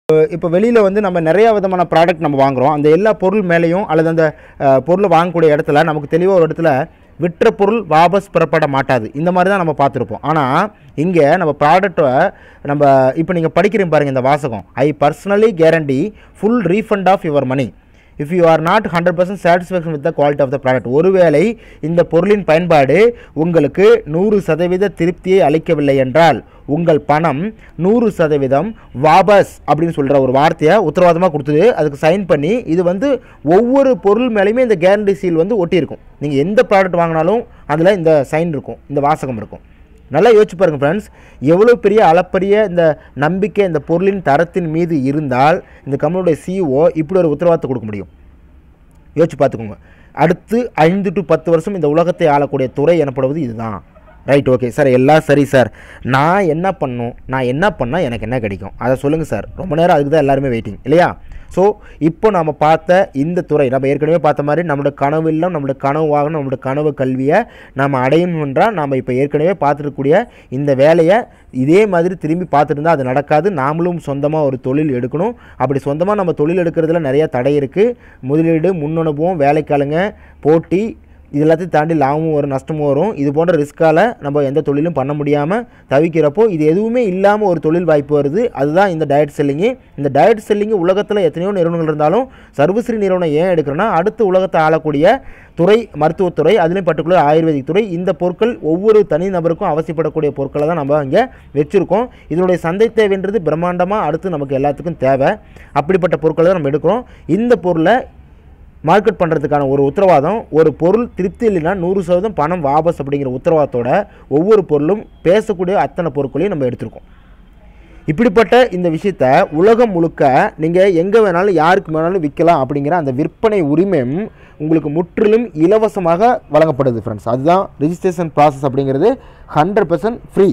இப்போ வெளியில் வந்து நம்ம நிறைய விதமான ப்ராடக்ட் நம்ம வாங்குகிறோம் அந்த எல்லா பொருள் மேலேயும் அல்லது அந்த அஹ், பொருள் வாங்கக்கூடிய இடத்துல நமக்கு தெளிவாக ஒரு இடத்துல விற்ற பொருள் வாபஸ் பெறப்பட மாட்டாது இந்த மாதிரி தான் நம்ம பார்த்துருப்போம் ஆனால் இங்கே நம்ம ப்ராடக்ட்டை நம்ம இப்போ நீங்கள் படிக்கிறீங்க பாருங்கள் இந்த வாசகம் I personally guarantee full refund of your money if you are not hundred percent satisfaction with the quality of the product ஒருவேளை இந்த பொருளின் பயன்பாடு உங்களுக்கு நூறு சதவீத திருப்தியை அளிக்கவில்லை என்றால் உங்கள் பணம் நூறு சதவீதம் வாபஸ் அப்படின்னு சொல்கிற ஒரு வார்த்தையை உத்தரவாதமாக கொடுத்தது அதுக்கு சைன் பண்ணி இது வந்து ஒவ்வொரு பொருள் மேலேயுமே இந்த கேரண்டி சீல் வந்து ஒட்டியிருக்கும் நீங்கள் எந்த ப்ராடக்ட் வாங்கினாலும் அதில் இந்த சைன் இருக்கும் இந்த வாசகம் இருக்கும் நல்லா யோசிச்சு பாருங்கள் ஃப்ரெண்ட்ஸ் எவ்வளோ பெரிய அளப்பரிய இந்த நம்பிக்கை இந்த பொருளின் தரத்தின் மீது இருந்தால் இந்த கம்பெனியுடைய சிஇஓ இப்படி ஒரு உத்தரவாதத்தை கொடுக்க முடியும் யோசிச்சு பார்த்துக்கோங்க அடுத்து ஐந்து டு பத்து வருஷம் இந்த உலகத்தை ஆளக்கூடிய துறை எனப்படுவது இதுதான் ரைட் ஓகே சார் எல்லாம் சரி சார் நான் என்ன பண்ணும் நான் என்ன பண்ணால் எனக்கு என்ன கிடைக்கும் அதை சொல்லுங்கள் சார் ரொம்ப நேரம் அதுக்கு தான் எல்லாருமே வெயிட்டிங் இல்லையா ஸோ இப்போ நம்ம பார்த்த இந்த துறை நம்ம ஏற்கனவே பார்த்த மாதிரி நம்மளோட கனவு இல்லம் நம்மளோட கனவு வாகனம் நம்மளோட கனவு கல்வியை நம்ம அடையணுன்றால் நம்ம இப்போ ஏற்கனவே பார்த்துருக்கக்கூடிய இந்த வேலையை இதே மாதிரி திரும்பி பார்த்துருந்தா அது நடக்காது நாமளும் சொந்தமாக ஒரு தொழில் எடுக்கணும் அப்படி சொந்தமாக நம்ம தொழில் எடுக்கிறதுல நிறைய தடை இருக்குது முதலீடு முன்னனுபவம் வேலைக்காலங்க போட்டி இது எல்லாத்தையும் தாண்டி லாபமும் வரும் நஷ்டமும் வரும் இது போன்ற ரிஸ்க்கால் நம்ம எந்த தொழிலும் பண்ண முடியாமல் தவிக்கிறப்போ இது எதுவுமே இல்லாமல் ஒரு தொழில் வாய்ப்பு வருது அதுதான் இந்த டயட் செல்லிங்கு இந்த டயட் செல்லிங்கு உலகத்தில் எத்தனையோ நிறுவனங்கள் இருந்தாலும் சர்வஸ்ரீ நிறுவனம் ஏன் எடுக்கிறோன்னா அடுத்த உலகத்தை ஆளக்கூடிய துறை மருத்துவத்துறை அதுலேயும் பர்டிகுலர் ஆயுர்வேதிக் துறை இந்த பொருட்கள் ஒவ்வொரு தனி நபருக்கும் அவசியப்படக்கூடிய பொருட்களை தான் நம்ம இங்கே வச்சுருக்கோம் இதனுடைய சந்தை தேவைன்றது பிரம்மாண்டமாக அடுத்து நமக்கு எல்லாத்துக்கும் தேவை அப்படிப்பட்ட பொருட்களை தான் நம்ம எடுக்கிறோம் இந்த பொருளை மார்க்கெட் பண்ணுறதுக்கான ஒரு உத்தரவாதம் ஒரு பொருள் திருப்தி இல்லைன்னா நூறு சதவீதம் பணம் வாபஸ் அப்படிங்கிற உத்தரவாதத்தோட ஒவ்வொரு பொருளும் பேசக்கூடிய அத்தனை பொருட்களையும் நம்ம எடுத்திருக்கோம் இப்படிப்பட்ட இந்த விஷயத்த உலகம் முழுக்க நீங்கள் எங்கே வேணாலும் யாருக்கு வேணாலும் விற்கலாம் அப்படிங்கிற அந்த விற்பனை உரிமையும் உங்களுக்கு முற்றிலும் இலவசமாக வழங்கப்படுது ஃப்ரெண்ட்ஸ் அதுதான் ரிஜிஸ்ட்ரேஷன் ப்ராசஸ் அப்படிங்கிறது ஹண்ட்ரட் பர்சன்ட் ஃப்ரீ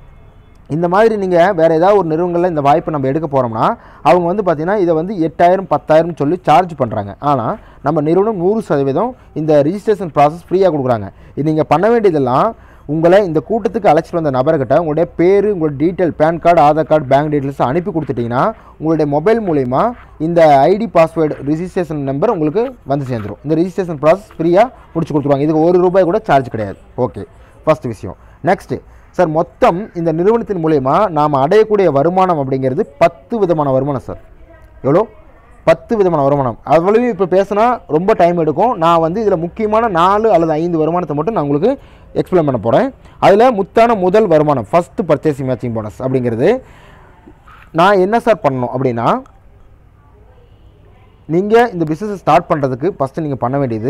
இந்த மாதிரி நீங்கள் வேறு ஏதாவது ஒரு நிறுவனங்களில் இந்த வாய்ப்பை நம்ம எடுக்க போகிறோம்னா அவங்க வந்து பார்த்திங்கன்னா இதை வந்து எட்டாயிரம் பத்தாயிரம் சொல்லி சார்ஜ் பண்ணுறாங்க ஆனால் நம்ம நிறுவனம் நூறு சதவீதம் இந்த ரிஜிஸ்ட்ரேஷன் ப்ராசஸ் ஃப்ரீயாக கொடுக்குறாங்க இது நீங்கள் பண்ண வேண்டியதெல்லாம் உங்களை இந்த கூட்டத்துக்கு அழைச்சிட்டு வந்த நபர்கிட்ட உங்களுடைய பேர் உங்களோட detail PAN card Aadhaar card bank details அனுப்பி கொடுத்துட்டிங்கன்னா உங்களுடைய மொபைல் மூலிமா இந்த ஐடி பாஸ்வேர்டு ரிஜிஸ்ட்ரேஷன் நம்பர் உங்களுக்கு வந்து சேர்ந்துடும் இந்த ரிஜிஸ்ட்ரேஷன் ப்ராசஸ் ஃப்ரீயாக முடிச்சு கொடுத்துருவாங்க இதுக்கு ஒரு ரூபாய் கூட சார்ஜ் கிடையாது ஓகே ஃபர்ஸ்ட் விஷயம் நெக்ஸ்ட்டு சார் மொத்தம் இந்த நிறுவனத்தின் மூலயமா நாம் அடையக்கூடிய வருமானம் அப்படிங்கிறது பத்து விதமான வருமானம் சார் எவ்வளோ பத்து விதமான வருமானம் அவ்வளவு இப்போ பேசினா ரொம்ப டைம் எடுக்கும் நான் வந்து இதில் முக்கியமான நாலு அல்லது ஐந்து வருமானத்தை மட்டும் நான் உங்களுக்கு எக்ஸ்பிளைன் பண்ண போகிறேன் அதில் முத்தான முதல் வருமானம் ஃபஸ்ட்டு பர்ச்சேசிங் மேட்சிங் போனஸ் அப்படிங்கிறது நான் என்ன சார் பண்ணணும் அப்படின்னா நீங்கள் இந்த பிஸ்னஸ் ஸ்டார்ட் பண்ணுறதுக்கு ஃபஸ்ட்டு நீங்கள் பண்ண வேண்டியது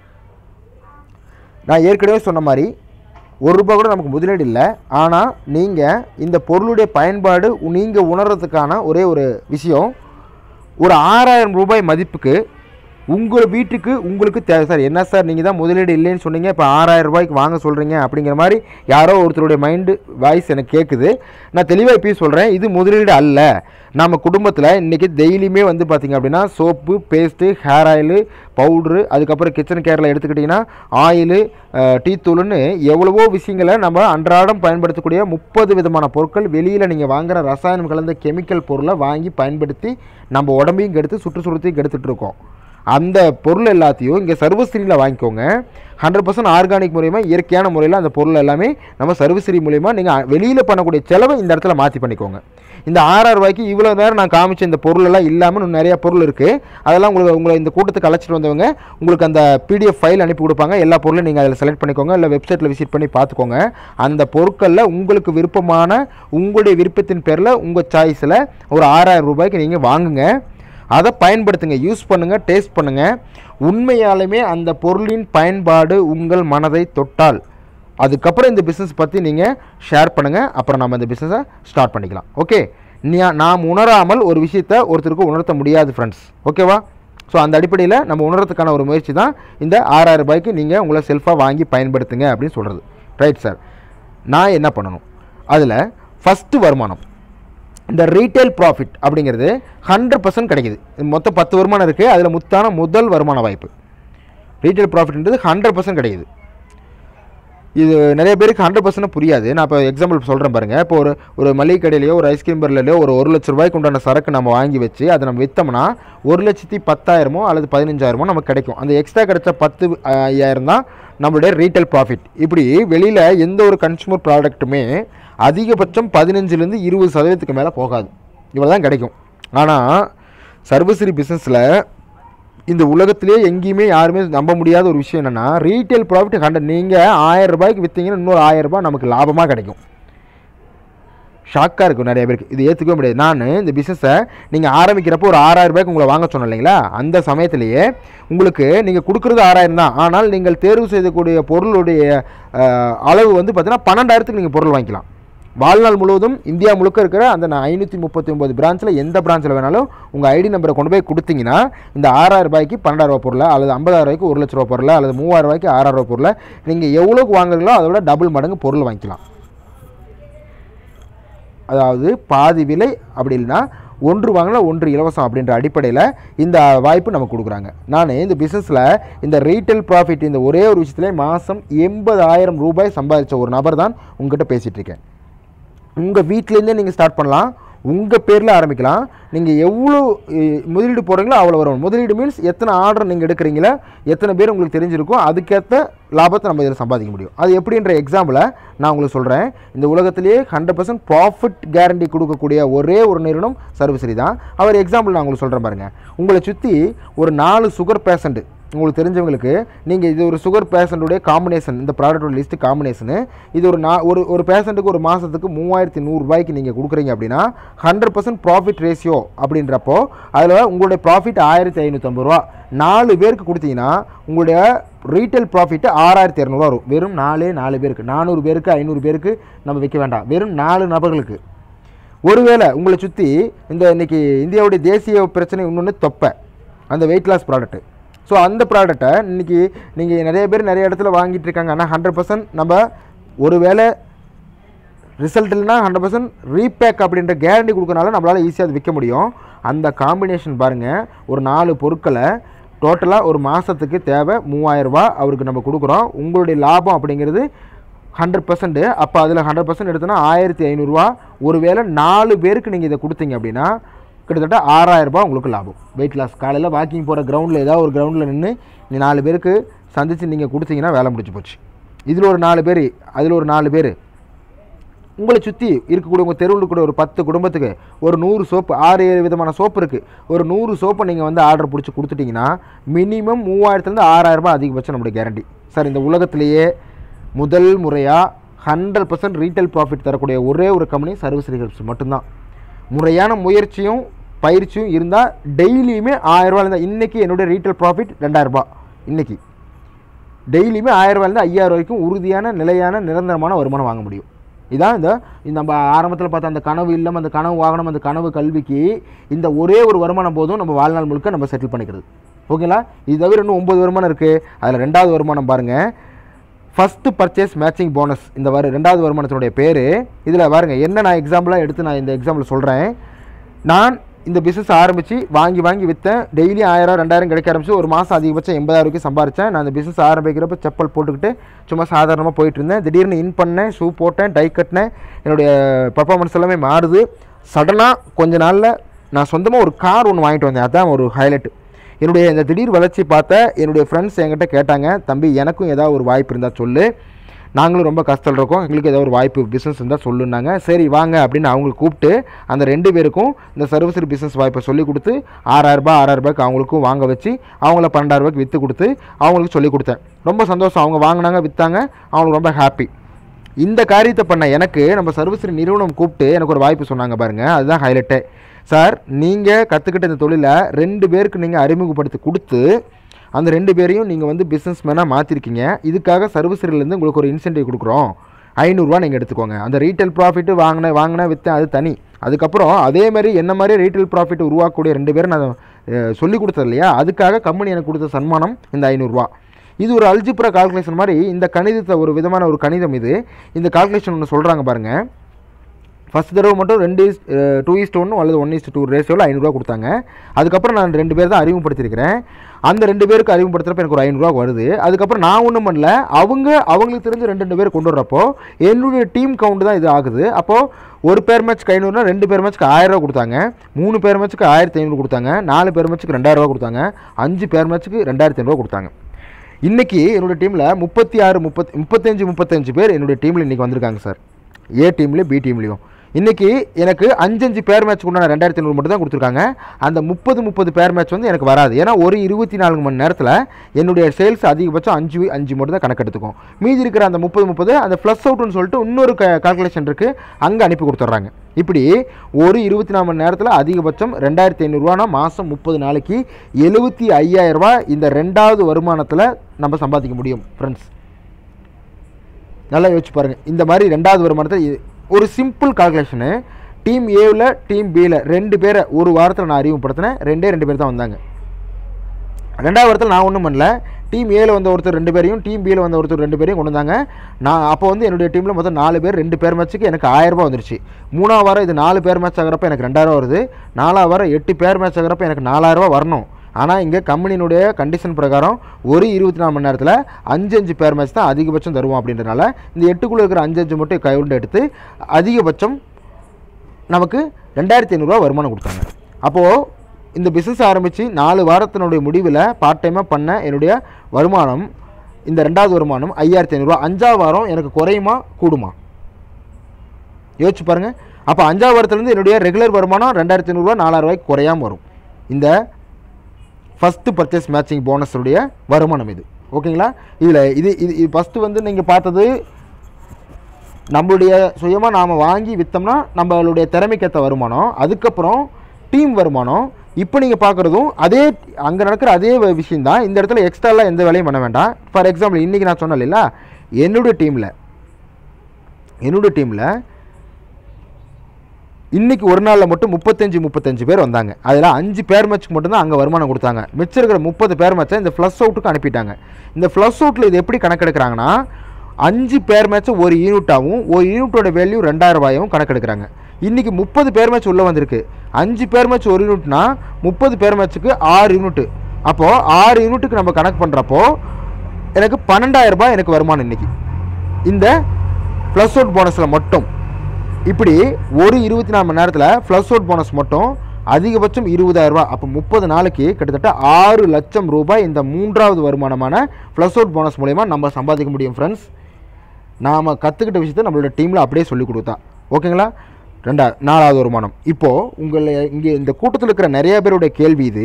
நான் ஏற்கனவே சொன்ன மாதிரி ஒரு ரூபாய் கூட நமக்கு முதலீடு இல்லை ஆனால் நீங்கள் இந்த பொருளுடைய பயன்பாடு நீங்கள் உணர்றதுக்கான ஒரே ஒரு விஷயம் ஒரு ஆறாயிரம் ரூபாய் மதிப்புக்கு உங்கள் வீட்டுக்கு உங்களுக்கு தேவை சார் என்ன சார் நீங்கள் தான் முதலீடு இல்லைன்னு சொன்னீங்க இப்போ ஆறாயிரம் ரூபாய்க்கு வாங்க சொல்கிறீங்க அப்படிங்கிற மாதிரி யாரோ ஒருத்தருடைய மைண்டு வாய்ஸ் எனக்கு கேட்குது நான் தெளிவாக இப்பயும் சொல்கிறேன் இது முதலீடு அல்ல நம்ம குடும்பத்தில் இன்றைக்கி டெய்லியுமே வந்து பார்த்திங்க அப்படின்னா soap paste hair oil powder அதுக்கப்புறம் கிச்சன் கேரில் எடுத்துக்கிட்டிங்கன்னா ஆயிலு டீ தூள்னு எவ்வளவோ விஷயங்களை நம்ம அன்றாடம் பயன்படுத்தக்கூடிய முப்பது விதமான பொருட்கள் வெளியில் நீங்கள் வாங்குகிற ரசாயனம் கலந்த கெமிக்கல் பொருளை வாங்கி பயன்படுத்தி நம்ம உடம்பையும் கெடுத்து சுற்றுச்சூழத்தையும் கெடுத்துட்டு இருக்கோம் அந்த பொருள் எல்லாத்தையும் இங்கே சர்வஸ்ரீயில் வாங்கிக்கோங்க ஹண்ட்ரட் பர்சன்ட் ஆர்கானிக் மூலயமா இயற்கையான முறையில் அந்த பொருள் எல்லாமே நம்ம சர்வஸ்ரீ மூலயமா நீங்கள் வெளியில் பண்ணக்கூடிய செலவை இந்த இடத்துல மாற்றி பண்ணிக்கோங்க இந்த ஆறாயிரம் ரூபாய்க்கு இவ்வளோ நேரம் நான் காமிச்ச இந்த பொருள் எல்லாம் இல்லாமல் இன்னும் நிறைய பொருள் இருக்குது அதெல்லாம் உங்களுக்கு உங்களை இந்த கூட்டத்துக்கு அழைச்சிட்டு வந்தவங்க உங்களுக்கு அந்த பிடிஎஃப் ஃபைல் அனுப்பி கொடுப்பாங்க எல்லா பொருளும் நீங்கள் அதில் செலக்ட் பண்ணிக்கோங்க இல்லை வெப்சைட்டில் விசிட் பண்ணி பார்த்துக்கோங்க அந்த பொருட்களில் உங்களுக்கு விருப்பமான உங்களுடைய விருப்பத்தின் பேரில் உங்கள் சாய்ஸில் ஒரு ஆறாயிரம் ரூபாய்க்கு நீங்கள் வாங்குங்க அதை பயன்படுத்துங்க யூஸ் பண்ணுங்கள் டேஸ்ட் பண்ணுங்கள் உண்மையாலுமே அந்த பொருளின் பயன்பாடு உங்கள் மனதை தொட்டால் அதுக்கப்புறம் இந்த பிஸ்னஸ் பற்றி நீங்கள் ஷேர் பண்ணுங்கள் அப்புறம் நம்ம இந்த பிஸ்னஸை ஸ்டார்ட் பண்ணிக்கலாம் ஓகே நாம் உணராமல் ஒரு விஷயத்தை ஒருத்தருக்கு உணர்த்த முடியாது ஃப்ரெண்ட்ஸ் ஓகேவா ஸோ அந்த அடிப்படையில் நம்ம உணர்றதுக்கான ஒரு முயற்சி தான் இந்த ஆறாயிரம் ரூபாய்க்கு நீங்கள் உங்களை செல்ஃபாக வாங்கி பயன்படுத்துங்க அப்படின்னு சொல்கிறது ரைட் சார் நான் என்ன பண்ணணும் அதில் ஃபஸ்ட்டு வருமானம் இந்த ரீட்டைல் ப்ராஃபிட் அப்படிங்கிறது ஹண்ட்ரட் பர்சன்ட் கிடைக்குது மொத்தம் பத்து வருமானம் இருக்குது அதில் முத்தான முதல் வருமான வாய்ப்பு ரீட்டைல் ப்ராஃபிட்ன்றது ஹண்ட்ரட் பர்சன்ட் கிடைக்குது இது நிறைய பேருக்கு ஹண்ட்ரட் பர்சன்ட் புரியாது நான் இப்போ எக்ஸாம்பிள் சொல்கிறேன் பாருங்கள் இப்போ ஒரு ஒரு மளிகை கடையிலையோ ஒரு ஐஸ்கிரீம் பார்லர்லையோ ஒரு ஒரு லட்ச ரூபாய்க்கு உண்டான சரக்கு நம்ம வாங்கி வச்சு அதை நம்ம விற்றோம்னா ஒரு லட்சத்தி பத்தாயிரமோ அல்லது பதினஞ்சாயிரமோ நமக்கு கிடைக்கும் அந்த எக்ஸ்ட்ரா கிடைச்ச பத்து அஹ், ஐயாயிரம் தான் நம்மளுடைய ரீட்டைல் ப்ராஃபிட் இப்படி வெளியில் எந்த ஒரு கன்சூமர் ப்ராடக்ட்டுமே அதிகபட்சம் பதினஞ்சுலேருந்து இருபது சதவீதத்துக்கு மேலே போகாது இவ்வளோ தான் கிடைக்கும் ஆனால் சர்வீசரி பிஸ்னஸில் இந்த உலகத்திலே எங்கேயுமே யாருமே நம்ப முடியாத ஒரு விஷயம் என்னென்னா ரீட்டைல் ப்ராஃபிட் ஹண்ட்ரட் நீங்கள் ஆயிரம் ரூபாய்க்கு விற்றீங்கன்னா இன்னொரு ஆயிரம் ரூபாய் நமக்கு லாபமாக கிடைக்கும் ஷாக்காக இருக்கும் நிறைய பேருக்கு இது ஏற்றுக்கவே முடியாது நான் இந்த பிஸ்னஸை நீங்கள் ஆரம்பிக்கிறப்போ ஒரு ஆறாயிரம் ரூபாய்க்கு உங்களை வாங்க சொன்னேன் இல்லைங்களா அந்த சமயத்திலேயே உங்களுக்கு நீங்கள் கொடுக்குறது ஆறாயிரம் தான் ஆனால் நீங்கள் தேர்வு செய்யக்கூடிய பொருளுடைய அஹ், அளவு வந்து பார்த்தீங்கன்னா பன்னெண்டாயிரத்துக்கு நீங்கள் பொருள் வாங்கிக்கலாம் வாழ்நாள் முழுவதும் இந்தியா முழுக்க இருக்கிற அந்த ஐநூற்றி முப்பத்தி ஒம்பது பிரான்ச்சில் எந்த பிரான்ச்சில் வேணாலும் உங்கள் ஐடி நம்பரை கொண்டு போய் கொடுத்தீங்கன்னா இந்த ஆறாயிரம் ரூபாய்க்கு பன்னெண்டாயிரம் ரூபாய் பொருளை அல்லது ஐம்பதாயிரம் ரூபாய்க்கு ஒரு லட்ச ரூபா பொருளை அல்லது மூவாயிரம் ரூபாய்க்கு ஆறாயிரம் ரூபாய் பொருளை நீங்கள் எவ்வளோக்கு வாங்குறீங்களோ அதை விட டபுள் மடங்கு பொருள் வாங்கிக்கலாம் அதாவது பாதி விலை அப்படி இல்லைன்னா ஒன்று வாங்கினா ஒன்று இலவசம் அப்படின்ற அடிப்படையில் இந்த வாய்ப்பு நமக்கு கொடுக்குறாங்க நான் இந்த பிஸ்னஸில் இந்த ரீட்டைல் ப்ராஃபிட் இந்த ஒரே ஒரு விஷயத்துல மாதம் எண்பதாயிரம் ரூபாய் சம்பாதிச்ச ஒரு நபர் தான் உங்ககிட்ட பேசிகிட்டு இருக்கேன் உங்கள் வீட்டிலேருந்தே நீங்கள் ஸ்டார்ட் பண்ணலாம் உங்கள் பேரில் ஆரம்பிக்கலாம் நீங்கள் எவ்வளோ அஹ், முதலீடு போடுறீங்களோ அவ்வளோ வரும் முதலீடு மீன்ஸ் எத்தனை ஆர்டர் நீங்கள் எடுக்கிறீங்களோ எத்தனை பேர் உங்களுக்கு தெரிஞ்சிருக்கோ அதுக்கேற்ற லாபத்தை நம்ம இதில் சம்பாதிக்க முடியும் அது எப்படின்ற எக்ஸாம்பிளை நான் உங்களுக்கு சொல்கிறேன் இந்த உலகத்திலேயே ஹண்ட்ரட் பர்சன்ட் ப்ராஃபிட் கேரண்டி கொடுக்கக்கூடிய ஒரே ஒரு நிறுவனம் சர்வீசரி தான் அவர் எக்ஸாம்பிள் நான் உங்களுக்கு சொல்கிறேன் பாருங்கள் உங்களை சுற்றி ஒரு நாலு சுகர் பேஷண்ட்டு உங்களுக்கு தெரிஞ்சவங்களுக்கு நீங்கள் இது ஒரு சுகர் பேஷண்ட்டுடைய காம்பினேஷன் இந்த ப்ராடக்டோட லிஸ்ட்டு காம்பினேஷனு இது ஒரு நா ஒரு ஒரு பேஷண்ட்டுக்கு ஒரு மாதத்துக்கு மூவாயிரத்தி நூறுரூபாய்க்கு நீங்கள் கொடுக்குறீங்க அப்படின்னா ஹண்ட்ரட் பர்சன்ட் ப்ராஃபிட் ரேஷியோ அப்படின்றப்போ அதில் உங்களுடைய ப்ராஃபிட் ஆயிரத்தி ஐநூற்றம்பது ரூபா நாலு பேருக்கு கொடுத்தீங்கன்னா உங்களுடைய ரீட்டைல் ப்ராஃபிட்டு ஆறாயிரத்தி இரநூறுவா வரும் வெறும் நாலே நாலு பேருக்கு நானூறு பேருக்கு ஐநூறு பேருக்கு நம்ம வைக்க வேண்டாம் வெறும் நாலு நபர்களுக்கு ஒருவேளை உங்களை சுற்றி இந்த இன்னைக்கு இந்தியாவுடைய தேசிய பிரச்சனை இன்னொன்று தொப்பை அந்த வெயிட் லாஸ் ப்ராடக்ட்டு ஸோ அந்த ப்ராடக்ட்டை இன்னைக்கு நீங்கள் நிறைய பேர் நிறைய இடத்துல வாங்கிட்டு இருக்காங்க ஆனால் ஹண்ட்ரட் பர்சன்ட் நம்ம ஒருவேளை ரிசல்ட் இல்லைனா ஹண்ட்ரட் பர்சன்ட் ரீபேக் அப்படின்ற கேரண்டி கொடுக்கறனால நம்மளால் ஈஸியாக அது விற்க முடியும் அந்த காம்பினேஷன் பாருங்கள் ஒரு நாலு பொருட்களை டோட்டலாக ஒரு மாதத்துக்கு தேவை மூவாயிரம் ரூபாய் அவருக்கு நம்ம கொடுக்குறோம் உங்களுடைய லாபம் அப்படிங்கிறது ஹண்ட்ரட் பர்சன்ட் அப்போ அதில் ஹண்ட்ரட் பர்சன்ட் எடுத்தோன்னா ஆயிரத்தி ஐநூறுரூவா ஒருவேளை நாலு பேருக்கு நீங்கள் இதை கொடுத்தீங்க அப்படின்னா கிட்டத்தட்ட ஆறாயிரம் ரூபாய் உங்களுக்கு லாபம் வெயிட் லாஸ் காலையில் வாக்கிங் போகிற கிரவுண்டில் ஏதாவது ஒரு கிரவுண்டில் நின்று நீ நாலு பேருக்கு சந்தித்து நீங்கள் கொடுத்தீங்கன்னா வேலை முடிஞ்சு போச்சு இதில் ஒரு நாலு பேர் அதில் ஒரு நாலு பேர் உங்களை சுற்றி இருக்கக்கூடிய உங்கள் தெருவில் இருக்கக்கூடிய ஒரு பத்து குடும்பத்துக்கு ஒரு நூறு சோப்பு ஆறு ஏழு விதமான சோப்பு இருக்குது ஒரு நூறு சோப்பை நீங்கள் வந்து ஆர்டர் பிடிச்சி கொடுத்துட்டிங்கன்னா மினிமம் மூவாயிரத்துலேருந்து ஆறாயிரம் ரூபாய் அதிகபட்சம் நம்முடைய கேரண்டி சார் இந்த உலகத்திலேயே முதல் முறையாக ஹண்ட்ரட் பர்சன்ட் ரீட்டைல் ப்ராஃபிட் தரக்கூடிய ஒரே ஒரு கம்பெனி சர்வீஸ் ரிகல்ஸ் மட்டும்தான் முறையான முயற்சியும் பயிற்சியும் இருந்தால் டெய்லியுமே ஆயிரம் ரூபாய் இருந்தால் இன்றைக்கி என்னுடைய ரீட்டைல் ப்ராஃபிட் ரெண்டாயிரரூபா இன்றைக்கி டெய்லியுமே ஆயிரம் ரூபாயிலேருந்து ஐயாயிரம் வரைக்கும் உறுதியான நிலையான நிரந்தரமான வருமானம் வாங்க முடியும் இதான் இந்த இந்த நம்ம ஆரம்பத்தில் பார்த்த அந்த கனவு இல்லம் அந்த கனவு வாகனம் அந்த கனவு கல்விக்கு இந்த ஒரே ஒரு வருமானம் போதும் நம்ம வாழ்நாள் முழுக்க நம்ம செட்டில் பண்ணிக்கிறது ஓகேங்களா இது தவிர இன்னும் ஒம்பது வருமானம் இருக்குது அதில் ரெண்டாவது வருமானம் பாருங்கள் ஃபஸ்ட்டு பர்ச்சேஸ் மேட்சிங் போனஸ் இந்த வரு ரெண்டாவது வருமானத்தினுடைய பேர் இதில் பாருங்க என்ன நான் எக்ஸாம்பிளாக எடுத்து நான் இந்த எக்ஸாம்பிள் சொல்கிறேன் நான் இந்த பிஸ்னஸ் ஆரம்பித்து வாங்கி வாங்கி விற்றேன் டெய்லி ஆயிரம் ரெண்டாயிரம் கிடைக்க ஆரம்பிச்சு ஒரு மாதம் அதிகபட்சம் எண்பதாயிரம் வரைக்கும் சம்பாரித்தேன் நான் இந்த பிஸ்னஸ் ஆரம்பிக்கிறப்ப செப்பல் போட்டுக்கிட்டு சும்மா சாதாரணமாக போயிட்டு இருந்தேன் திடீர்னு இன் பண்ணேன் ஷூ போட்டேன் டை கட்டினேன் என்னுடைய பர்ஃபார்மன்ஸ் எல்லாமே மாறுது சடனாக கொஞ்ச நாளில் நான் சொந்தமாக ஒரு கார் ஒன்று வாங்கிட்டு வந்தேன் அதான் ஒரு ஹைலைட் என்னுடைய இந்த திடீர் வளர்ச்சி பார்த்த என்னுடைய ஃப்ரெண்ட்ஸ் என்கிட்ட கேட்டாங்க தம்பி எனக்கும் ஏதாவது ஒரு வாய்ப்பு இருந்தால் சொல்லு நாங்களும் ரொம்ப கஷ்டத்தில் இருக்கோம் எங்களுக்கு ஏதாவது ஒரு வாய்ப்பு பிஸ்னஸ் இருந்தால் சொல்லுனாங்க சரி வாங்க அப்படின்னு அவங்களுக்கு கூப்பிட்டு அந்த ரெண்டு பேருக்கும் இந்த சர்வீஸ் பிஸ்னஸ் வாய்ப்பை சொல்லி கொடுத்து ஆறாயிரரூபா ஆறாயிரரூபாய்க்கு அவங்களுக்கும் வாங்க வச்சு அவங்கள பன்னெண்டாயிரரூபாய்க்கு விற்று கொடுத்து அவங்களுக்கு சொல்லி கொடுத்தேன் ரொம்ப சந்தோஷம் அவங்க வாங்கினாங்க விற்றாங்க அவங்களுக்கு ரொம்ப ஹாப்பி இந்த காரியத்தை பண்ண எனக்கு நம்ம சர்வீஸ் நிறுவனம் கூப்பிட்டு எனக்கு ஒரு வாய்ப்பு சொன்னாங்க பாருங்கள் அதுதான் ஹைலைட்டே சார் நீங்கள் கற்றுக்கிட்ட இந்த தொழிலை ரெண்டு பேருக்கு நீங்கள் அறிமுகப்படுத்தி கொடுத்து அந்த ரெண்டு பேரையும் நீங்கள் வந்து பிஸ்னஸ் மேனாக மாற்றிருக்கீங்க இதுக்காக சர்வீஸ்லேருந்து உங்களுக்கு ஒரு இன்சென்டிவ் கொடுக்குறோம் ஐநூறுரூவா நீங்கள் எடுத்துக்கோங்க அந்த ரீட்டைல் ப்ராஃபிட்டு வாங்கினேன் வாங்கினேன் விற்றேன் அது தனி அதுக்கப்புறம் அதே மாதிரி என்ன மாதிரி ரீட்டைல் ப்ராஃபிட் உருவாக்கக்கூடிய ரெண்டு பேரும் நான் அஹ், சொல்லி கொடுத்தது இல்லையா அதுக்காக கம்பெனி எனக்கு கொடுத்த சன்மானம் இந்த ஐநூறுரூவா இது ஒரு அல்ஜிப்ரா கால்குலேஷன் மாதிரி இந்த கணிதத்தை ஒரு விதமான ஒரு கணிதம் இது இந்த கால்குலேஷன் ஒன்று சொல்கிறாங்க பாருங்கள் ஃபஸ்ட் தடவை மட்டும் ரெண்டு இஸ் டூ இஸ்ட் ஒன்று அல்லது ஒன் இஸ்ட் டூ ரேஷியோவில் ஐநூறுரூவா கொடுத்தாங்க அதுக்கப்புறம் நான் ரெண்டு பேர் தான் அறிமுகப்படுத்தியிருக்கிறேன் அந்த ரெண்டு பேருக்கு அறிமுகப்படுத்துறப்ப எனக்கு ஒரு ஐநூறுரூவா வருது அதுக்கப்புறம் நான் ஒன்றும் பண்ணல அவங்க அவங்களுக்கு தெரிஞ்ச ரெண்டு ரெண்டு பேர் கொண்டு வர்றப்போ என்னுடைய டீம் கவுண்ட் தான் இது ஆகுது அப்போது ஒரு பேர் மேட்ச்க்கு ஐநூறுனா ரெண்டு பேர் மேட்ச்க்கு ஆயிரரூவா கொடுத்தாங்க மூணு பேர் மேட்ச்க்கு ஆயிரத்தி ஐநூறு கொடுத்தாங்க நாலு பேர் மேட்ச்க்கு ரெண்டாயிரரூவா கொடுத்தாங்க அஞ்சு பேர் மேட்ச்க்கு ரெண்டாயிரத்தி ஐநூறுவா கொடுத்தாங்க இன்றைக்கி என்னுடைய டீமில் முப்பத்தி ஆறு முப்பத் முப்பத்தஞ்சு முப்பத்தஞ்சு பேர் என்னுடைய டீமில் இன்றைக்கி வந்திருக்காங்க சார் ஏ டீம்லேயும் பி டீம்லேயும் இன்றைக்கி எனக்கு அஞ்சஞ்சு பேர் மேட்ச் உண்டான ரெண்டாயிரத்தி ஐநூறு மட்டும் தான் கொடுத்துருக்காங்க அந்த முப்பது முப்பது பேர் மேட்ச் வந்து எனக்கு வராது ஏன்னா ஒரு இருபத்தி நான்கு மணி நேரத்தில் என்னுடைய சேல்ஸ் அதிகபட்சம் அஞ்சு அஞ்சு மட்டும் தான் கணக்கு எடுத்துக்கும் மீதி இருக்கிற அந்த முப்பது முப்பது அந்த ப்ளஸ் அவுட்னு சொல்லிட்டு இன்னொரு க கால்குலேஷன் இருக்குது அங்கே அனுப்பி கொடுத்துட்றாங்க இப்படி ஒரு இருபத்தி நாலு மணி நேரத்தில் அதிகபட்சம் ரெண்டாயிரத்தி ஐநூறுரூவானா மாதம் முப்பது நாளைக்கு எழுபத்தி ஐயாயிரரூபா இந்த ரெண்டாவது வருமானத்தில் நம்ம சம்பாதிக்க முடியும் ஃப்ரெண்ட்ஸ் நல்லா யோசிச்சு பாருங்கள் இந்த மாதிரி ரெண்டாவது வருமானத்தில் இது- ஒரு சிம்பிள் கால்குலேஷனு டீம் ஏவில் டீம் பியில் ரெண்டு பேரை ஒரு வாரத்தில் நான் அறிமுகப்படுத்தினேன் ரெண்டே ரெண்டு பேர் தான் வந்தாங்க ரெண்டாவது வாரத்தில் நான் ஒன்றும் பண்ணல டீம் ஏல வந்த ஒருத்தர் ரெண்டு பேரையும் டீம் பியில் வந்த ஒருத்தர் ரெண்டு பேரையும் கொண்டு வந்தாங்க நான் அப்போ வந்து என்னுடைய டீமில் மொத்தம் நாலு பேர் ரெண்டு பேர் மேட்ச்சுக்கு எனக்கு ஆயிரம் ரூபாய் வந்துருச்சு மூணாவது வாரம் இது நாலு பேர் மேட்ச் ஆகிறப்ப எனக்கு ரெண்டாயிரம் வருது நாலாவது வாரம் எட்டு பேர் மேட்ச் ஆகிறப்ப எனக்கு நாலாயிரரூபா வரணும் ஆனால் இங்கே கம்பெனியினுடைய கண்டிஷன் பிரகாரம் ஒரு இருபத்தி நாலு மணி நேரத்தில் அஞ்சு அஞ்சு பேர் மேட்ச் தான் அதிகபட்சம் தருவோம் அப்படின்றனால இந்த எட்டுக்குள்ளே இருக்கிற அஞ்சு அஞ்சு மட்டும் கைவுண்டு எடுத்து அதிகபட்சம் நமக்கு ரெண்டாயிரத்தி ஐநூறுரூவா வருமானம் கொடுத்தாங்க அப்போது இந்த பிஸ்னஸ் ஆரம்பித்து நாலு வாரத்தினுடைய முடிவில் பார்ட் டைமாக பண்ண என்னுடைய வருமானம் இந்த ரெண்டாவது வருமானம் ஐயாயிரத்தி ஐநூறுரூவா அஞ்சாவது வாரம் எனக்கு குறையுமா கூடுமா யோசிச்சு பாருங்கள் அப்போ அஞ்சாவது வாரத்துலேருந்து என்னுடைய ரெகுலர் வருமானம் ரெண்டாயிரத்தி ஐநூறுரூவா நாலாயிரரூவாய்க்கு குறையாமல் வரும் இந்த ஃபஸ்ட்டு பர்ச்சேஸ் மேட்சிங் போனஸுடைய வருமானம் இது ஓகேங்களா இதில் இது இது இது ஃபஸ்ட்டு வந்து நீங்கள் பார்த்தது நம்மளுடைய சுயமாக நாம் வாங்கி விற்றோம்னா நம்மளுடைய திறமைக்கேற்ற வருமானம் அதுக்கப்புறம் டீம் வருமானம் இப்போ நீங்கள் பார்க்குறதும் அதே அங்கே நடக்கிற அதே விஷயம் தான் இந்த இடத்துல எக்ஸ்ட்ராலாம் எந்த வேலையும் பண்ண வேண்டாம் ஃபார் எக்ஸாம்பிள் இன்றைக்கி நான் சொன்னேன் இல்லைங்களா என்னுடைய டீமில் என்னுடைய டீமில் இன்னைக்கு ஒரு நாளில் மட்டும் முப்பத்தஞ்சு முப்பத்தஞ்சு பேர் வந்தாங்க அதில் அஞ்சு பேர் மேட்ச்க்கு மட்டும்தான் அங்கே வருமானம் கொடுத்தாங்க மிச்சம் இருக்கிற முப்பது பேர் மேட்சை இந்த ஃப்ளஸ் அவுட்டுக்கு அனுப்பிட்டாங்க இந்த ஃப்ளஸ் அவுட்டில் இது எப்படி கணக்கெடுக்கிறாங்கன்னா அஞ்சு பேர் மேட்ச்சை ஒரு யூனிட்டாகவும் ஒரு யூனிட்டோட வேல்யூ ரெண்டாயிரம் ரூபாயும் கணக்கெடுக்கிறாங்க இன்றைக்கி முப்பது பேர் மேட்ச் உள்ளே வந்திருக்கு அஞ்சு பேர் மேட்ச் ஒரு யூனிட்னா முப்பது பேர் மேட்ச்சுக்கு ஆறு யூனிட்டு அப்போது ஆறு யூனிட்டுக்கு நம்ம கணக்கு பண்ணுறப்போ எனக்கு பன்னெண்டாயிரம் ரூபாய் எனக்கு வருமானம் இன்றைக்கி இந்த ப்ளஸ் அவுட் போனஸில் மட்டும் இப்படி ஒரு இருபத்தி நாலு மணி நேரத்தில் ஃப்ளஸ் அவுட் போனஸ் மட்டும் அதிகபட்சம் இருபதாயிரம் ரூபாய் அப்போ முப்பது நாளைக்கு கிட்டத்தட்ட ஆறு லட்சம் ரூபாய் இந்த மூன்றாவது வருமானமான ஃப்ளஸ் அவுட் போனஸ் மூலயமா நம்ம சம்பாதிக்க முடியும் ஃப்ரெண்ட்ஸ் நாம் கற்றுக்கிட்ட விஷயத்தை நம்மளோட டீமில் அப்படியே சொல்லி கொடுத்தா ஓகேங்களா ரெண்டா நாலாவது வருமானம் இப்போது உங்களை இங்கே இந்த கூட்டத்தில் இருக்கிற நிறைய பேருடைய கேள்வி இது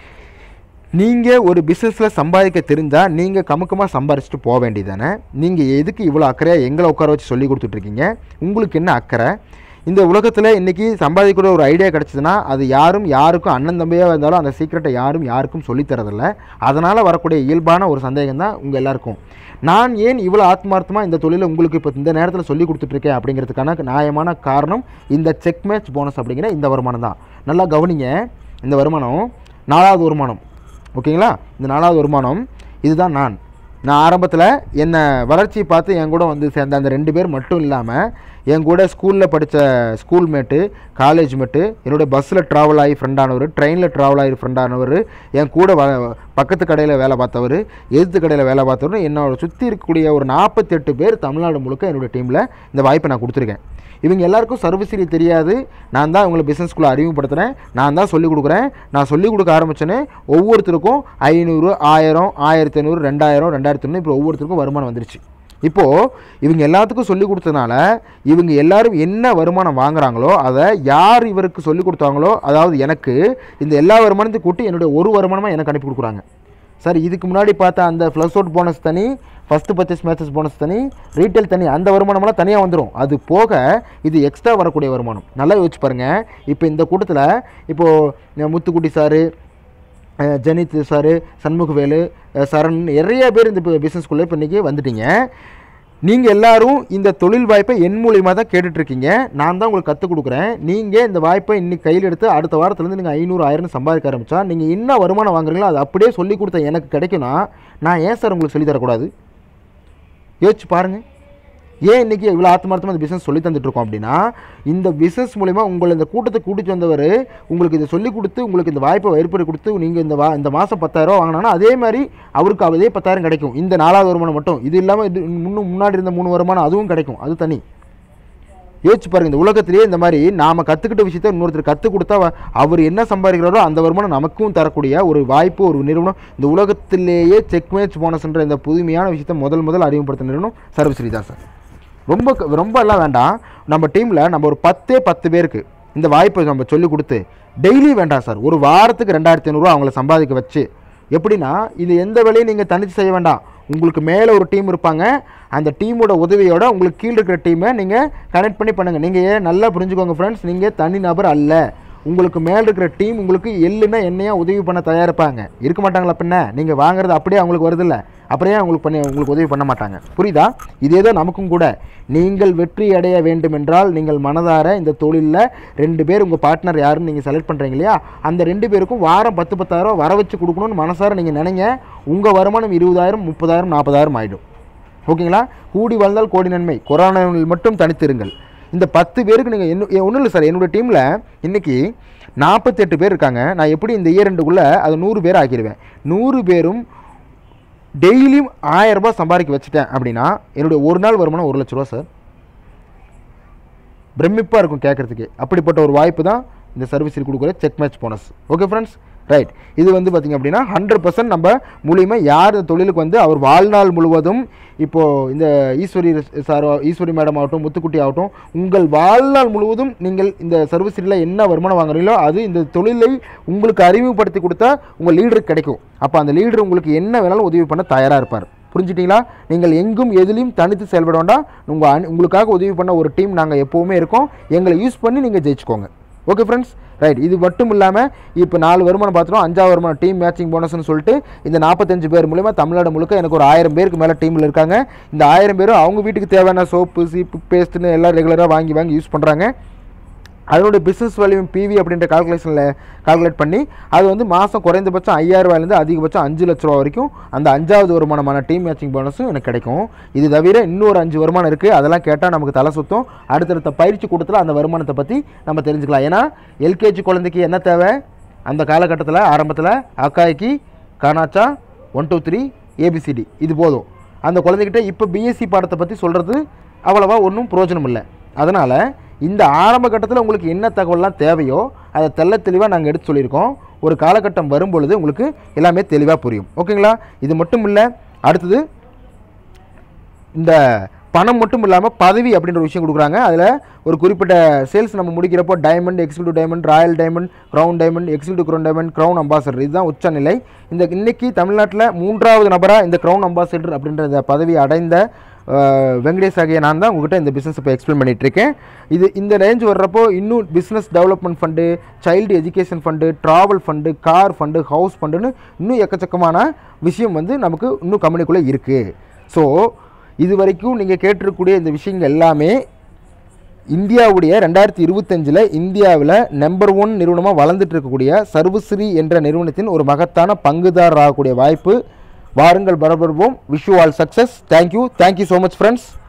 நீங்கள் ஒரு பிஸ்னஸில் சம்பாதிக்க தெரிஞ்சால் நீங்கள் கமுக்கமாக சம்பாரிச்சிட்டு போக வேண்டியதானே நீங்கள் எதுக்கு இவ்வளோ அக்கறையாக எங்களை உட்கார வச்சு சொல்லி கொடுத்துட்ருக்கீங்க உங்களுக்கு என்ன அக்கறை இந்த உலகத்தில் இன்றைக்கி சம்பாதிக்கிற ஒரு ஐடியா கிடச்சிதுன்னா அது யாரும் யாருக்கும் அண்ணன் தம்பியாக இருந்தாலும் அந்த சீக்கிரட்டை யாரும் யாருக்கும் சொல்லித் தரதில்ல அதனால் வரக்கூடிய இயல்பான ஒரு சந்தேகம் தான் உங்கள் எல்லாருக்கும் நான் ஏன் இவ்வளோ ஆத்மார்த்தமாக இந்த தொழிலை உங்களுக்கு இப்போ இந்த நேரத்தில் சொல்லி கொடுத்துட்ருக்கேன் அப்படிங்கிறதுக்கான நியாயமான காரணம் இந்த செக் மேட்ச் போனஸ் அப்படிங்கிற இந்த வருமானம் தான் நல்லா கவனிங்க இந்த வருமானம் நாலாவது வருமானம் ஓகேங்களா இந்த நாலாவது வருமானம் இதுதான் நான் நான் ஆரம்பத்தில் என்னை வளர்ச்சியை பார்த்து என் கூட வந்து சேர்ந்த அந்த ரெண்டு பேர் மட்டும் இல்லாமல் என் கூட ஸ்கூலில் படித்த ஸ்கூல் மேட்டு காலேஜ் மேட்டு என்னோட பஸ்ஸில் ட்ராவல் ஆகி ஃப்ரெண்டானவர் ட்ரெயினில் ட்ராவல் ஆகி ஃப்ரெண்டானவர் என் கூட வ பக்கத்து கடையில் வேலை பார்த்தவர் எதிர்த்து கடையில் வேலை பார்த்தவர் என்னோட சுற்றி இருக்கக்கூடிய ஒரு நாற்பத்தெட்டு பேர் தமிழ்நாடு முழுக்க என்னோட டீமில் இந்த வாய்ப்பை நான் கொடுத்துருக்கேன் இவங்க எல்லாருக்கும் சர்வீஸ்ரி தெரியாது நான் தான் இவங்களை பிஸ்னஸ்குள்ளே அறிமுகப்படுத்துகிறேன் நான் தான் சொல்லிக் கொடுக்குறேன் நான் சொல்லிக் கொடுக்க ஆரம்பிச்சேன்னு ஒவ்வொருத்தருக்கும் ஐநூறு ஆயிரம் ஆயிரத்தி ஐநூறு ரெண்டாயிரம் ரெண்டாயிரத்தி ஐநூறு இப்போ ஒவ்வொருத்தருக்கும் வருமானம் வந்துருச்சு இப்போது இவங்க எல்லாத்துக்கும் சொல்லி கொடுத்ததுனால இவங்க எல்லாரும் என்ன வருமானம் வாங்குறாங்களோ அதை யார் இவருக்கு சொல்லி கொடுத்தாங்களோ அதாவது எனக்கு இந்த எல்லா வருமானத்தையும் கூட்டி என்னுடைய ஒரு வருமானமாக எனக்கு அனுப்பி கொடுக்குறாங்க சார் இதுக்கு முன்னாடி பார்த்த அந்த ஃப்ளஸ் அவுட் போனஸ் தனி ஃபஸ்ட்டு பர்ச்சேஸ் மேட்சஸ் போனஸ் தனி ரீட்டைல் தனி அந்த வருமானமெல்லாம் தனியாக வந்துடும் அது போக இது எக்ஸ்ட்ரா வரக்கூடிய வருமானம் நல்லா யோசிச்சு பாருங்கள் இப்போ இந்த கூட்டத்தில் இப்போது முத்துக்குட்டி சாரு அஹ் ஜெனித் சாரு சண்முகவேலு அஹ் சரண் நிறைய பேர் இந்த பிஸ்னஸ்குள்ளே இப்போ இன்றைக்கி வந்துட்டீங்க நீங்கள் எல்லாரும் இந்த தொழில் வாய்ப்பை என் மூலியமாக தான் கேட்டுட்ருக்கீங்க நான் தான் உங்களுக்கு கற்றுக் கொடுக்குறேன் நீங்கள் இந்த வாய்ப்பை இன்னைக்கு கையில் எடுத்து அடுத்த வாரத்துலேருந்து நீங்கள் ஐநூறு ஆயிரம் சம்பாதிக்க ஆரம்பித்தா நீங்கள் என்ன வருமானம் வாங்குறீங்களோ அது அப்படியே சொல்லி கொடுத்த எனக்கு கிடைக்கும்னா நான் ஏன் சார் உங்களுக்கு சொல்லித் தரக்கூடாது யோசிச்சு பாருங்கள் ஏன் இன்றைக்கி இவ்வளோ ஆத்மார்த்தமாக இந்த பிஸ்னஸ் சொல்லி தந்துட்டு இருக்கோம் அப்படின்னா இந்த பிஸ்னஸ் மூலிமா உங்களை இந்த கூட்டத்தை கூட்டிட்டு வந்தவர் உங்களுக்கு இதை சொல்லி கொடுத்து உங்களுக்கு இந்த வாய்ப்பை ஏற்படுத்தி கொடுத்து நீங்கள் இந்த வா இந்த மாதம் பத்தாயிரம் வாங்கினா அதே மாதிரி அவருக்கு அதே பத்தாயிரம் கிடைக்கும் இந்த நாலாவது வருமானம் மட்டும் இது இல்லாமல் இது முன்னும் முன்னாடி இருந்த மூணு வருமானம் அதுவும் கிடைக்கும் அது தனி யோசிச்சு பாருங்க இந்த உலகத்திலேயே இந்த மாதிரி நாம கற்றுக்கிட்ட விஷயத்த இன்னொருத்தர் கற்றுக் கொடுத்தா அவ- அவர் என்ன சம்பாதிக்கிறாரோ அந்த வருமானம் நமக்கும் தரக்கூடிய ஒரு வாய்ப்பு ஒரு நிறுவனம் இந்த உலகத்திலேயே செக் மேட்ச் போனஸ்ன்ற இந்த புதுமையான விஷயத்தை முதல் முதல் அறிமுகப்படுத்த நிறுவனம் சர்வஸ்ரீ தான் சார் ரொம்ப க- ரொம்ப எல்லாம் வேண்டாம் நம்ம டீமில் நம்ம ஒரு பத்தே பத்து பேருக்கு இந்த வாய்ப்பை நம்ம சொல்லி கொடுத்து டெய்லி வேண்டாம் சார் ஒரு வாரத்துக்கு ரெண்டாயிரத்தி ஐநூறுரூவா அவங்கள சம்பாதிக்க வச்சு எப்படின்னா இது எந்த வேலையும் நீங்கள் தனித்து செய்ய வேண்டாம் உங்களுக்கு மேலே ஒரு டீம் இருப்பாங்க அந்த டீமோட உதவியோட உங்களுக்கு கீழே இருக்கிற டீமை நீங்கள் கனெக்ட் பண்ணி பண்ணுங்கள் நீங்கள் ஏன் நல்லா புரிஞ்சுக்கோங்க ஃப்ரெண்ட்ஸ் நீங்கள் தனி நபர் அல்ல உங்களுக்கு மேலே இருக்கிற டீம் உங்களுக்கு எள்ளுன்னா என்னையா உதவி பண்ண தயாரிப்பாங்க இருக்க மாட்டாங்களா பின்ன நீங்கள் வாங்குறது அப்படியே அவங்களுக்கு வருதில்ல அப்படியே அவங்களுக்கு பண்ணி உங்களுக்கு உதவி பண்ண மாட்டாங்க புரியுதா இதே தான் நமக்கும் கூட நீங்கள் வெற்றி அடைய வேண்டும் என்றால் நீங்கள் மனதார இந்த தொழிலில் ரெண்டு பேர் உங்கள் பார்ட்னர் யாருன்னு நீங்கள் செலக்ட் பண்ணுறீங்க இல்லையா அந்த ரெண்டு பேருக்கும் வாரம் பத்து பத்தாயிரம் வர வச்சு கொடுக்கணும்னு மனசார நீங்கள் நினைங்க உங்கள் வருமானம் இருபதாயிரம் முப்பதாயிரம் நாற்பதாயிரம் ஆகிடும் ஓகேங்களா கூடி வாழ்ந்தால் கோடி நன்மை கொரோனாவில் மட்டும் தனித்திருங்கள் இந்த பத்து பேருக்கு நீங்கள் என்ன ஒன்றும் இல்லை சார் என்னோட டீமில் இன்றைக்கி நாற்பத்தெட்டு பேர் இருக்காங்க நான் எப்படி இந்த இயர் ரெண்டுக்குள்ளே அது நூறு பேர் ஆக்கிடுவேன் நூறு பேரும் டெய்லியும் ஆயிரம் ரூபாய் சம்பாதிக்க வச்சுட்டேன் அப்படின்னா என்னுடைய ஒரு நாள் வருமானம் ஒரு லட்ச ரூபா சார் பிரமிப்பாக இருக்கும் கேட்குறதுக்கு அப்படிப்பட்ட ஒரு வாய்ப்பு தான் இந்த சர்வீஸில் கொடுக்குற check match bonus okay friends right இது வந்து பார்த்திங்க அப்படின்னா ஹண்ட்ரட் பர்சன்ட் நம்ம மூலியமாக யார் இந்த தொழிலுக்கு வந்து அவர் வாழ்நாள் முழுவதும் இப்போது இந்த ஈஸ்வரி சார் ஈஸ்வரி மேடம் ஆகட்டும் முத்துக்குட்டி ஆகட்டும் உங்கள் வாழ்நாள் முழுவதும் நீங்கள் இந்த சர்வீஸில் என்ன வருமானம் வாங்குறீங்களோ அது இந்த தொழிலை உங்களுக்கு அறிமுகப்படுத்தி கொடுத்தா உங்கள் லீடருக்கு கிடைக்கும் அப்போ அந்த லீடர் உங்களுக்கு என்ன வேணாலும் உதவி பண்ண தயாராக இருப்பார் புரிஞ்சிட்டிங்களா நீங்கள் எங்கும் எதிலையும் தனித்து செயல்பட வேண்டாம் உங்கள் அணி உங்களுக்காக உதவி பண்ண ஒரு டீம் நாங்கள் எப்போவுமே இருக்கோம் எங்களை யூஸ் பண்ணி நீங்கள் ஜெயிச்சுக்கோங்க ஓகே ஃப்ரெண்ட்ஸ் ரைட் இது மட்டும் இல்லாமல் இப்போ நாலு வருமானம் பார்த்துட்டோம் அஞ்சாவது வருமானம் டீம் மேட்சிங் போனஸ்னு சொல்லிட்டு இந்த நாற்பத்தஞ்சு பேர் மூலிமா தமிழ்நாடு முழுக்க எனக்கு ஒரு ஆயிரம் பேருக்கு மேலே டீமில் இருக்காங்க இந்த ஆயிரம் பேரும் அவங்க வீட்டுக்கு தேவையான சோப்பு சீப்பு பேஸ்ட்டுன்னு எல்லாம் ரெகுலராக வாங்கி வாங்கி யூஸ் பண்ணுறாங்க அதனுடைய பிஸ்னஸ் வேல்யூம் பிவி அப்படின்ற கால்குலேஷனில் கால்குலேட் பண்ணி அது வந்து மாதம் குறைந்தபட்சம் ஐயாயிரம் ரூபாயிலேருந்து அதிகபட்சம் அஞ்சு லட்ச ரூபா வரைக்கும் அந்த அஞ்சாவது வருமானமான டீம் மேட்சிங் போனஸும் எனக்கு கிடைக்கும் இது தவிர இன்னொரு அஞ்சு வருமானம் இருக்குது அதெல்லாம் கேட்டால் நமக்கு தலை சுத்தம் அடுத்தடுத்த பயிற்சி கூட்டத்தில் அந்த வருமானத்தை பற்றி நம்ம தெரிஞ்சுக்கலாம் ஏன்னா எல்கேஜி குழந்தைக்கு என்ன தேவை அந்த காலகட்டத்தில் ஆரம்பத்தில் அக்காய்க்கு கானாச்சா ஒன் டூ த்ரீ ஏபிசிடி இது போதும் அந்த குழந்தைகிட்ட இப்போ பிஎஸ்சி பாடத்தை பற்றி சொல்கிறது அவ்வளவா ஒன்றும் பிரயோஜனம் இல்லை அதனால் இந்த ஆரம்ப கட்டத்தில் உங்களுக்கு என்ன தகவல்லாம் தேவையோ அதை தெள்ள தெளிவாக நாங்கள் எடுத்து சொல்லியிருக்கோம் ஒரு காலகட்டம் வரும் பொழுது உங்களுக்கு எல்லாமே தெளிவாக புரியும் ஓகேங்களா இது மட்டும் இல்லை அடுத்தது இந்த பணம் மட்டும் இல்லாமல் பதவி அப்படின்ற ஒரு விஷயம் கொடுக்குறாங்க அதில் ஒரு குறிப்பிட்ட சேல்ஸ் நம்ம முடிக்கிறப்போ diamond executive diamond royal diamond crown diamond executive crown diamond crown ambassador இதுதான் உச்சநிலை இந்த இன்னைக்கு தமிழ்நாட்டில் மூன்றாவது நபராக இந்த க்ரௌன் அம்பாசடர் அப்படின்ற இந்த பதவி அடைந்த அஹ், வெங்கடேஷ் ஆகிய நான் தான் உங்ககிட்ட இந்த பிஸ்னஸ் இப்போ எக்ஸ்பிளைன் பண்ணிட்டு இருக்கேன் இது இந்த ரேஞ்ச் வர்றப்போ இன்னும் business development fund child education fund travel fund car fund house ஃபண்டுன்னு இன்னும் எக்கச்சக்கமான விஷயம் வந்து நமக்கு இன்னும் கம்பெனிக்குள்ளே இருக்குது ஸோ இது வரைக்கும் நீங்கள் கேட்டிருக்கக்கூடிய இந்த விஷயங்கள் எல்லாமே இந்தியாவுடைய ரெண்டாயிரத்தி இருபத்தஞ்சில் இந்தியாவில் நம்பர் ஒன் நிறுவனமாக வளர்ந்துட்டு இருக்கக்கூடிய சர்வஸ்ரீ என்ற நிறுவனத்தின் ஒரு மகத்தான பங்குதாரர் ஆகக்கூடிய வாய்ப்பு வாருங்கள் பரபரப்போம் wish you all success thank you thank you so much friends